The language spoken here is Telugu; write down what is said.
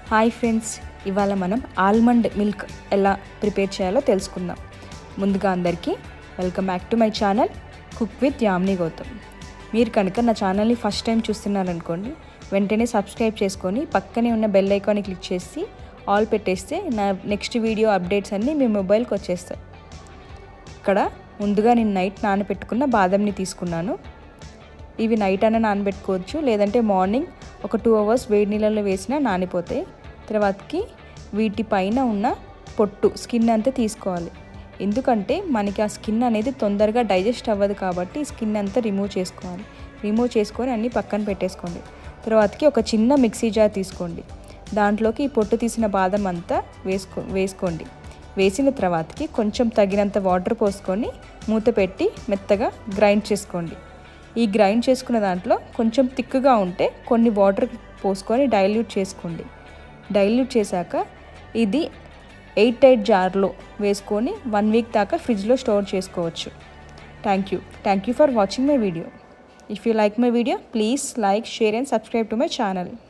హాయ్ ఫ్రెండ్స్ ఇవాళ మనం ఆల్మండ్ మిల్క్ ఎలా ప్రిపేర్ చేయాలో తెలుసుకుందాం ముందుగా అందరికీ welcome back to my channel cook with Yamni Gautam మీరు కనుక నా ఛానల్ని ఫస్ట్ టైం చూస్తున్నారనుకోండి వెంటనే సబ్స్క్రైబ్ చేసుకొని పక్కనే ఉన్న బెల్ ఐకాన్ని క్లిక్ చేసి ఆల్ పెట్టేస్తే నా నెక్స్ట్ వీడియో అప్డేట్స్ అన్నీ మీ మొబైల్కి వచ్చేస్తాయి ఇక్కడ ముందుగా నేను నైట్ నానబెట్టుకున్న బాదంని తీసుకున్నాను ఇవి నైట్ అయినా నానబెట్టుకోవచ్చు లేదంటే మార్నింగ్ ఒక టూ అవర్స్ వేడి నీళ్ళలో వేసినా నానిపోతాయి తర్వాతకి వీటి పైన ఉన్న పొట్టు స్కిన్ అంతా తీసుకోవాలి ఎందుకంటే మనకి ఆ స్కిన్ అనేది తొందరగా డైజెస్ట్ అవ్వదు కాబట్టి స్కిన్ అంతా రిమూవ్ చేసుకోవాలి రిమూవ్ చేసుకొని అన్నీ పక్కన పెట్టేసుకోండి తర్వాతకి ఒక చిన్న మిక్సీ జార్ తీసుకోండి దాంట్లోకి ఈ పొట్టు తీసిన బాదం అంతా వేసుకో వేసుకోండి వేసిన తర్వాతకి కొంచెం తగినంత వాటర్ పోసుకొని మూత పెట్టి మెత్తగా గ్రైండ్ చేసుకోండి ఈ గ్రైండ్ చేసుకున్న దాంట్లో కొంచెం తిక్కుగా ఉంటే కొన్ని వాటర్ పోసుకొని డైల్యూట్ చేసుకోండి డైల్యూట్ చేశాక ఇది ఎయిట్ ఎయిట్ జార్లో వేసుకొని వన్ వీక్ దాకా ఫ్రిడ్జ్లో స్టోర్ చేసుకోవచ్చు thank you thank you for watching my video if you like my video please like share and subscribe to my channel